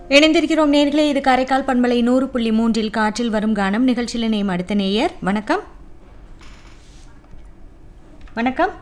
இணைந்திருக்கிறோம் நேர்களே இது காரைக்கால் பண்பலை நூறு புள்ளி மூன்றில் காற்றில் வரும் கானம் நிகழ்ச்சியில் நேம் அடுத்த நேயர் வணக்கம் வணக்கம்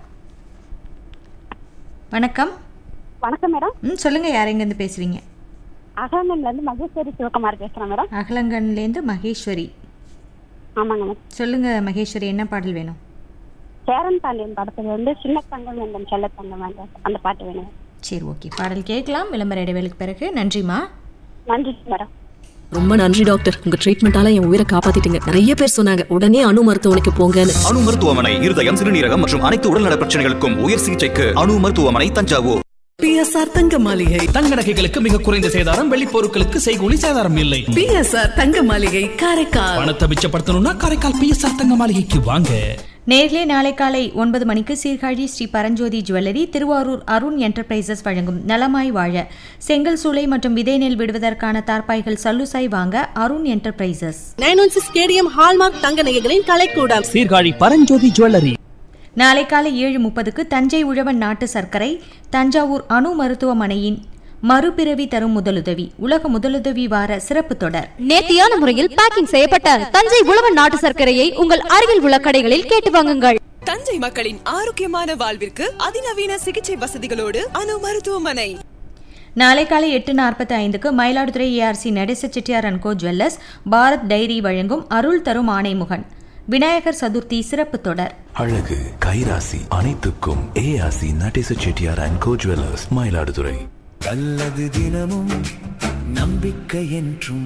வணக்கம் வணக்கம் மேடம் ம் சொல்லுங்க யார் எங்கேருந்து பேசுறீங்க அகலங்கன்ல இருந்து மகேஸ்வரி சிவகுமார் பேசுறேன் மேடம் அகலங்கன்லேருந்து மகேஸ்வரி ஆமாங்க மேடம் சொல்லுங்க மகேஸ்வரி என்ன பாடல் வேணும் சேரன் பாண்டியன் படத்துல வந்து சின்ன தங்கம் எந்தன் செல்ல தங்கம் வேண்டாம் அந்த பாட்டு வேணும் சரி ஓகே பாடல் கேட்கலாம் விளம்பர இடைவேளுக்கு பிறகு நன்றிம்மா நன்றி மேடம் ரொம்ப நன்றி டாக்டர் உங்க ட்ரீட்மெண்டால என் உயிரை காப்பாத்திட்டீங்க நிறைய பேர் சொன்னாங்க உடனே அணு மருத்துவமனைக்கு போங்கன்னு அணு மருத்துவமனை இருதயம் சிறுநீரகம் மற்றும் அனைத்து உடல்நல பிரச்சனைகளுக்கும் உயர் சிகிச்சைக்கு அணு மருத்துவமனை தஞ்சாவூர் பிஎஸ்ஆர் தங்க மாளிகை தங்க நகைகளுக்கு மிக குறைந்த சேதாரம் வெள்ளி பொருட்களுக்கு செய்கூலி சேதாரம் இல்லை பிஎஸ்ஆர் தங்க மாளிகை காரைக்கால் பணத்தை மிச்சப்படுத்தணும்னா காரைக்கால் பிஎஸ்ஆர் தங்க மாளிகைக்கு வாங்க நேர்களே நாளை காலை ஒன்பது மணிக்கு சீர்காழி ஸ்ரீ பரஞ்சோதி ஜுவல்லரி திருவாரூர் அருண் என்டர்பிரைசஸ் வழங்கும் நலமாய் வாழ செங்கல் சூளை மற்றும் விதை நெல் விடுவதற்கான தார்பாய்கள் சல்லுசாய் வாங்க Arun enterprises nine one six KDM hallmark தங்க நகைகளின் கலைக்கூடம் சீர்காழி பரஞ்சோதி ஜுவல்லரி நாளை காலை ஏழு முப்பதுக்கு தஞ்சை உழவன் நாட்டு சர்க்கரை தஞ்சாவூர் அணு மருத்துவமனையின் மறுபிறவி தரும் முதலுதவி உலக முதலுதவி வார சிறப்பு தொடர் நேர்த்தியான முறையில் பேக்கிங் செய்யப்பட்ட தஞ்சை உழவன் நாட்டு சர்க்கரையை உங்கள் அருகில் உள்ள கடைகளில் கேட்டு வாங்குங்கள் தஞ்சை மக்களின் ஆரோக்கியமான வாழ்விற்கு அதிநவீன சிகிச்சை வசதிகளோடு அணு மருத்துவமனை நாளை காலை எட்டு நாற்பத்தி ஐந்துக்கு Mayiladuthurai ARC Natesa Chettiar and co jewellers Bharat dairy வழங்கும் அருள் தரும் ஆணைமுகன் விநாயகர் சதுர்த்தி சிறப்பு தொடர் அழகு கைராசி அனைத்துக்கும் A R C Natesa Chettiar and co jewellers Mayiladuthurai நல்லது தினமும் நம்பிக்கை என்றும்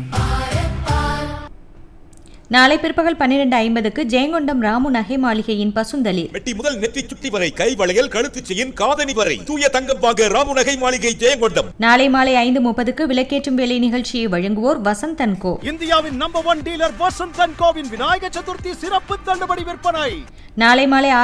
நாளை பிற்பகல் பன்னிரண்டு ஐம்பதுக்கு ஜெயங்கொண்டம் ராமு நகை மாளிகையின் பசுந்தளிர் வெட்டி முதல் நெற்றி சுட்டி வரை கை வளையல் கழுத்து செயின் காதணி வரை தூய தங்கம் வாங்க ராமுநகை மாளிகை ஜெயங்கொண்டம் நாளை மாலை ஐந்து முப்பதுக்கு விளக்கேற்றும் வேலை நிகழ்ச்சியை வழங்குவோர் வசந்தன் கோ இந்தியாவின் number one dealer Vasanth and கோவின் விநாயக சதுர்த்தி சிறப்பு தள்ளுபடி விற்பனை நாளை மாலை